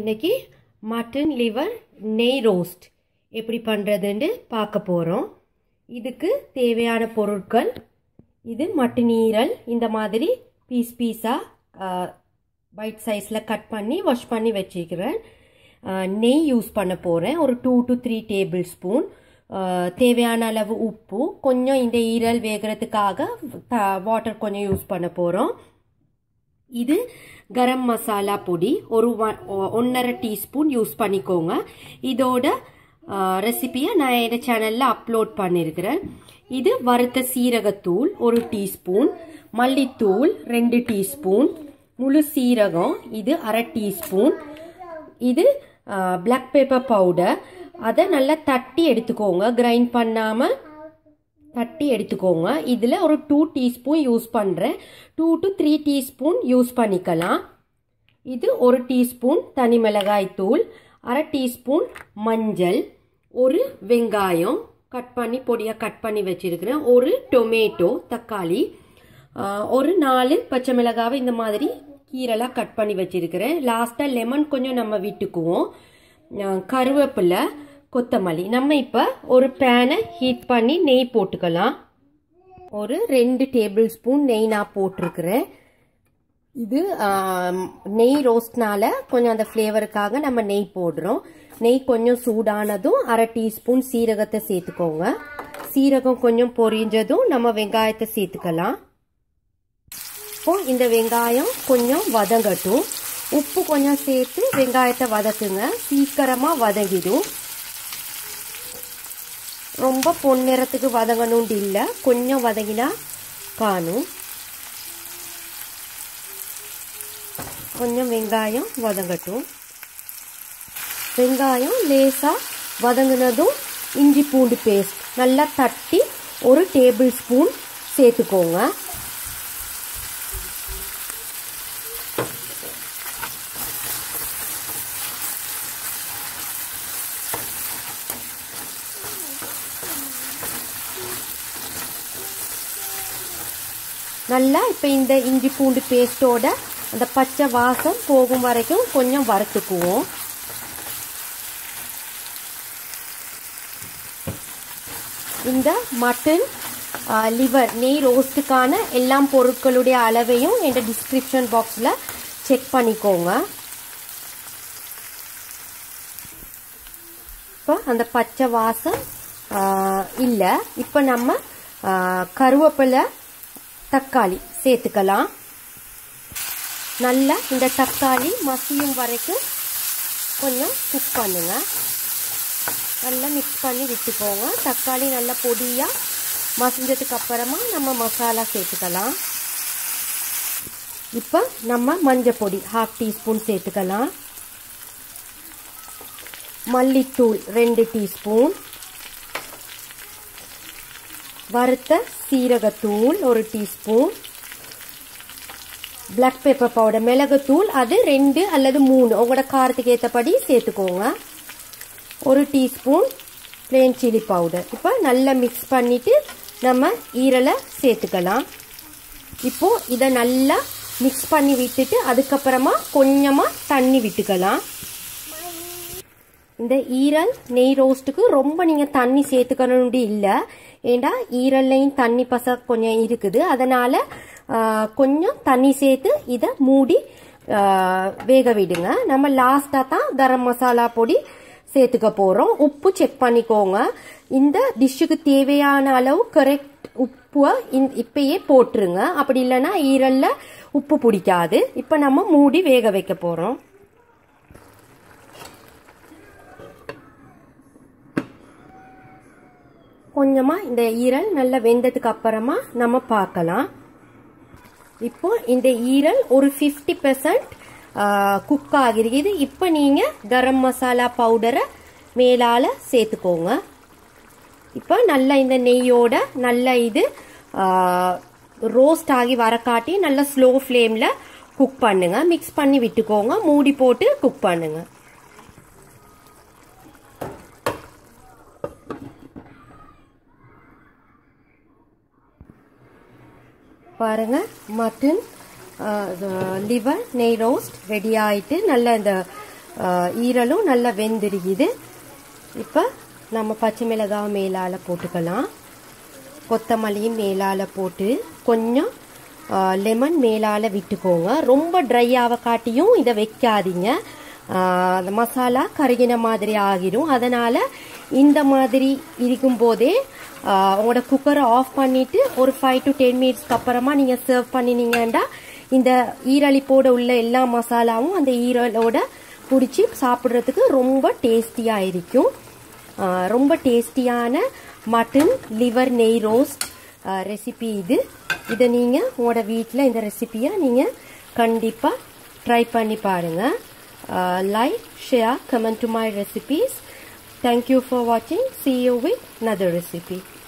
இன்னைக்கு mutton liver நெய் roast எப்படி பண்ணுறதுன்னு பார்க்க போகிறோம் இதுக்கு தேவையான பொருட்கள் இது மட்டன் ஈரல் இந்த மாதிரி பீஸ் பீஸாக பைட் சைஸில் கட் பண்ணி வாஷ் பண்ணி வச்சுக்கிறேன் நெய் யூஸ் பண்ண போகிறேன் ஒரு two to three tablespoon தேவையான அளவு உப்பு கொஞ்சம் இந்த ஈரல் வேகிறதுக்காக வாட்டர் கொஞ்சம் யூஸ் பண்ண போகிறோம் இது கரம் மசாலா பொடி ஒரு ஒன்றரை டீஸ்பூன் யூஸ் பண்ணிக்கோங்க இதோட ரெசிபியை நான் என் சேனலில் அப்லோட் பண்ணியிருக்கிறேன் இது வறுத்த சீரகத்தூள் ஒரு டீஸ்பூன் மல்லித்தூள் ரெண்டு டீஸ்பூன் முழு சீரகம் இது அரை டீஸ்பூன் இது பிளாக் பேப்பர் பவுடர் அதை நல்லா தட்டி எடுத்துக்கோங்க கிரைண்ட் பண்ணாமல் தட்டி எடுத்துக்கோங்க இதில் ஒரு டூ டீஸ்பூன் யூஸ் பண்ணுறேன் two to three teaspoon use பண்ணிக்கலாம் இது ஒரு டீஸ்பூன் தனி மிளகாய் தூள் அரை டீஸ்பூன் மஞ்சள் ஒரு வெங்காயம் கட் பண்ணி பொடியாக கட் பண்ணி வச்சுருக்கிறேன் ஒரு டொமேட்டோ தக்காளி ஒரு நாலு பச்சை மிளகாவை இந்த மாதிரி கீரைலாம் கட் பண்ணி வச்சுருக்கிறேன் லாஸ்ட்டாக லெமன் கொஞ்சம் நம்ம விட்டுக்குவோம் கருவேப்பிலை கொத்தமல்லி நம்ம இப்போ ஒரு பேனை ஹீட் பண்ணி நெய் போட்டுக்கலாம் ஒரு ரெண்டு டேபிள் ஸ்பூன் நெய் நான் போட்டிருக்கிறேன் இது நெய் ரோஸ்ட்னால கொஞ்சம் அந்த ஃப்ளேவருக்காக நம்ம நெய் போடுறோம் நெய் கொஞ்சம் சூடானதும் அரை டீஸ்பூன் சீரகத்தை சேர்த்துக்கோங்க சீரகம் கொஞ்சம் பொரிஞ்சதும் நம்ம வெங்காயத்தை சேர்த்துக்கலாம் இப்போ இந்த வெங்காயம் கொஞ்சம் வதங்கட்டும் உப்பு கொஞ்சம் சேர்த்து வெங்காயத்தை வதக்குங்க சீக்கிரமாக வதங்கிடும் ரொம்ப பொன்னிறத்துக்கு வதங்கணும்னு இல்லை கொஞ்சம் வதங்கினா காணும் கொஞ்சம் வெங்காயம் வதங்கட்டும் வெங்காயம் லேசாக வதங்கினதும் இஞ்சி பூண்டு பேஸ்ட் நல்லா தட்டி ஒரு டேபிள் ஸ்பூன் சேர்த்துக்கோங்க நல்லா இப்போ இந்த இஞ்சி பூண்டு பேஸ்ட்டோட அந்த பச்சை வாசம் போகும் வரைக்கும் கொஞ்சம் வறுத்துக்குவோம் இந்த மட்டன் லிவர் நெய் ரோஸ்ட்டுக்கான எல்லா பொருட்களுடைய அளவையும் என்ற டிஸ்கிரிப்ஷன் பாக்ஸில் செக் பண்ணிக்கோங்க இப்போ அந்த பச்சை வாசம் இல்லை இப்போ நம்ம கருவேப்பிலை தக்காளி சேர்த்துக்கலாம் நல்லா இந்த தக்காளி மசியும் வரைக்கும் கொஞ்சம் குக் பண்ணுங்க நல்லா மிக்ஸ் பண்ணி விட்டுக்கோங்க தக்காளி நல்லா பொடியாக மசிஞ்சதுக்கு அப்புறமா நம்ம மசாலா சேர்த்துக்கலாம் இப்போ நம்ம மஞ்சள் பொடி ஹாஃப் டீஸ்பூன் சேர்த்துக்கலாம் மல்லித்தூள் ரெண்டு டீஸ்பூன் வறுத்த சீரகத்தூள் ஒரு டீஸ்பூன் பிளாக் பேப்பர் பவுடர் மிளகுத்தூள் அது ரெண்டு அல்லது மூணு உங்களோட காரத்துக்கு ஏற்றபடி சேர்த்துக்கோங்க ஒரு டீஸ்பூன் பிளேன் சில்லி பவுடர் இப்போ நல்லா மிக்ஸ் பண்ணிவிட்டு நம்ம ஈரலை சேர்த்துக்கலாம் இப்போது இதை நல்லா மிக்ஸ் பண்ணி விட்டுட்டு அதுக்கப்புறமா கொஞ்சமாக தண்ணி விட்டுக்கலாம் இந்த ஈரல் நெய் ரோஸ்ட்டுக்கு ரொம்ப நீங்கள் தண்ணி சேர்த்துக்கணும்னு இல்லை ஏண்டா ஈரல்லையும் தண்ணி பச கொஞ்சம் இருக்குது அதனால் கொஞ்சம் தண்ணி சேர்த்து இதை மூடி வேக விடுங்க நம்ம லாஸ்ட்டாக தான் கரம் மசாலா பொடி சேர்த்துக்க போகிறோம் உப்பு செக் பண்ணிக்கோங்க இந்த டிஷ்ஷுக்கு தேவையான அளவு கரெக்ட் உப்பை இப்பயே போட்டுருங்க அப்படி இல்லைன்னா ஈரலில் உப்பு பிடிக்காது இப்போ நம்ம மூடி வேக வைக்க போகிறோம் கொஞ்சமாக இந்த ஈரல் நல்லா வெந்ததுக்கு அப்புறமா நம்ம பார்க்கலாம் இப்போ இந்த ஈரல் ஒரு ஃபிஃப்டி பெர்சன்ட் குக் ஆகிருக்குது இப்போ நீங்கள் கரம் மசாலா பவுடரை மேலால் சேர்த்துக்கோங்க இப்போ நல்லா இந்த நெய்யோட நல்லா இது ரோஸ்ட் ஆகி வரக்காட்டி நல்லா ஸ்லோ ஃப்ளேமில் குக் பண்ணுங்க மிக்ஸ் பண்ணி விட்டுக்கோங்க மூடி போட்டு குக் பண்ணுங்க பாருங்க மட்டன் லிவர் நெய் ரோஸ்ட் ரெடி ஆயிட்டு நல்ல இந்த ஈரலும் நல்லா வெந்திருக்குது இப்போ நம்ம பச்சை மிளகாய் மேலால் போட்டுக்கலாம் கொத்தமல்லியும் மேலால் போட்டு கொஞ்சம் லெமன் மேலால் விட்டுக்கோங்க ரொம்ப ட்ரையாக காட்டியும் இதை வைக்காதீங்க அந்த மசாலா கருகின மாதிரி ஆகிரும் அதனால் இந்த மாதிரி இருக்கும் போதே உங்களோட குக்கரை ஆஃப் பண்ணிவிட்டு ஒரு ஃபைவ் டு டென் மினிட்ஸ்க்கு அப்புறமா நீங்கள் சர்வ் பண்ணினீங்கன்னா இந்த ஈரலிப்போட உள்ள எல்லா மசாலாவும் அந்த ஈரலோட பிடிச்சி சாப்பிட்றதுக்கு ரொம்ப டேஸ்டியாக இருக்கும் ரொம்ப டேஸ்டியான மட்டன் லிவர் நெய் ரோஸ்ட் ரெசிபி இது இதை நீங்கள் உங்களோட வீட்டில் இந்த ரெசிபியை நீங்கள் கண்டிப்பாக ட்ரை பண்ணி பாருங்கள் like share comment to my recipes thank you for வாட்சிங் see you with another recipe